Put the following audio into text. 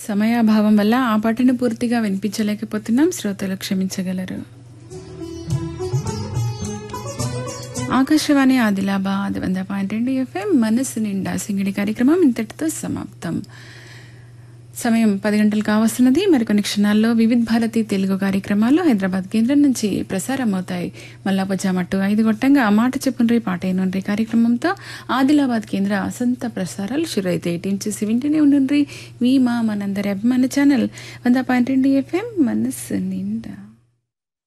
సమయాభావం వల్ల ఆ పాటను పూర్తిగా వినిపించలేకపోతున్నాం శ్రోతలు క్షమించగలరు ఆకాశవాణి ఆదిలాబాద్ వంద పాయింట్ రెండు ఎఫ్ఎం మనస్సు నిండా సింగిడి కార్యక్రమం ఇంతటితో సమాప్తం సమయం పది గంటలు కావస్తున్నది మరికొన్ని క్షణాల్లో వివిధ్ భారతి తెలుగు కార్యక్రమాలు హైదరాబాద్ కేంద్రం నుంచి ప్రసారం అవుతాయి మల్లా పచ్చామట్టు ఐదు గొట్టంగా మాట చెప్పుండ్రి పాట ఏనుండ్రి కార్యక్రమంతో ఆదిలాబాద్ కేంద్ర అసంత ప్రసారాలు షురైతే టీం చేసి వింటూనే ఉండుండ్రి మీ మా మనందరి అభిమాన ఛానల్ వంద పాయింట్ రెండు ఎఫ్ఎం మనస్సు నిండా